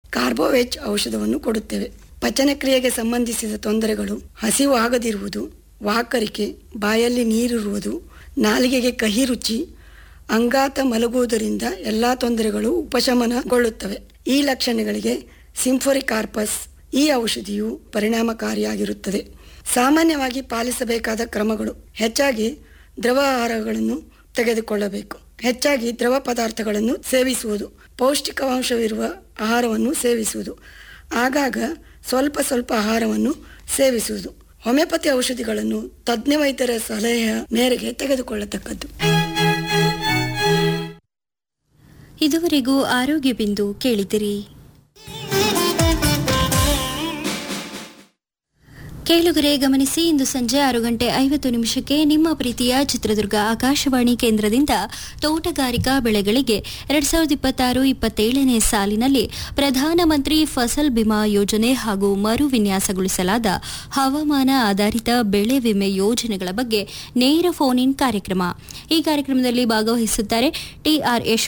ಕಾರ್ಬೋವೆಜ್ ಔಷಧವನ್ನು ಕೊಡುತ್ತೇವೆ ಪಚನಕ್ರಿಯೆಗೆ ಸಂಬಂಧಿಸಿದ ತೊಂದರೆಗಳು ಹಸಿವು ಆಗದಿರುವುದು ವಾಕರಿಕೆ ಬಾಯಲ್ಲಿ ನೀರಿರುವುದು ನಾಲಿಗೆಗೆ ಕಹಿ ರುಚಿ ಅಂಗಾತ ಮಲಗುವುದರಿಂದ ಎಲ್ಲ ತೊಂದರೆಗಳು ಉಪಶಮನಗೊಳ್ಳುತ್ತವೆ ಈ ಲಕ್ಷಣಗಳಿಗೆ ಸಿಂಫೊರಿಕಾರ್ಪಸ್ ಈ ಔಷಧಿಯು ಪರಿಣಾಮಕಾರಿಯಾಗಿರುತ್ತದೆ ಸಾಮಾನ್ಯವಾಗಿ ಪಾಲಿಸಬೇಕಾದ ಕ್ರಮಗಳು ಹೆಚ್ಚಾಗಿ ದ್ರವ ಆಹಾರಗಳನ್ನು ತೆಗೆದುಕೊಳ್ಳಬೇಕು ಹೆಚ್ಚಾಗಿ ದ್ರವ ಪದಾರ್ಥಗಳನ್ನು ಸೇವಿಸುವುದು ಪೌಷ್ಟಿಕಾಂಶವಿರುವ ಆಹಾರವನ್ನು ಸೇವಿಸುವುದು ಆಗಾಗ ಸ್ವಲ್ಪ ಸ್ವಲ್ಪ ಆಹಾರವನ್ನು ಸೇವಿಸುವುದು ಹೋಮಿಯೋಪತಿ ಔಷಧಿಗಳನ್ನು ತಜ್ಞ ವೈದ್ಯರ ಸಲಹೆಯ ಮೇರೆಗೆ ತೆಗೆದುಕೊಳ್ಳತಕ್ಕದ್ದು ಇದುವರೆಗೂ ಆರೋಗ್ಯ ಬಿಂದು ಕೇಳಿದಿರಿ ಕೇಳುಗರೆ ಗಮನಿಸಿ ಇಂದು ಸಂಜೆ ಆರು ಗಂಟೆ ಐವತ್ತು ನಿಮಿಷಕ್ಕೆ ನಿಮ್ಮ ಪ್ರೀತಿಯ ಚಿತ್ರದುರ್ಗ ಆಕಾಶವಾಣಿ ಕೇಂದ್ರದಿಂದ ತೋಟಗಾರಿಕಾ ಬೆಳೆಗಳಿಗೆ ಎರಡ್ ಸಾವಿರದ ಇಪ್ಪತ್ತಾರು ಇಪ್ಪತ್ತೇಳನೇ ಸಾಲಿನಲ್ಲಿ ಪ್ರಧಾನಮಂತ್ರಿ ಫಸಲ್ ಬಿಮಾ ಯೋಜನೆ ಹಾಗೂ ಮರು ವಿನ್ಯಾಸಗೊಳಿಸಲಾದ ಹವಾಮಾನ ಆಧಾರಿತ ಬೆಳೆ ವಿಮೆ ಯೋಜನೆಗಳ ಬಗ್ಗೆ ನೇರ ಫೋನ್ ಇನ್ ಕಾರ್ಯಕ್ರಮ ಈ ಕಾರ್ಯಕ್ರಮದಲ್ಲಿ ಭಾಗವಹಿಸುತ್ತಾರೆ ಟಿಆರ್ ಯಶವಂತ್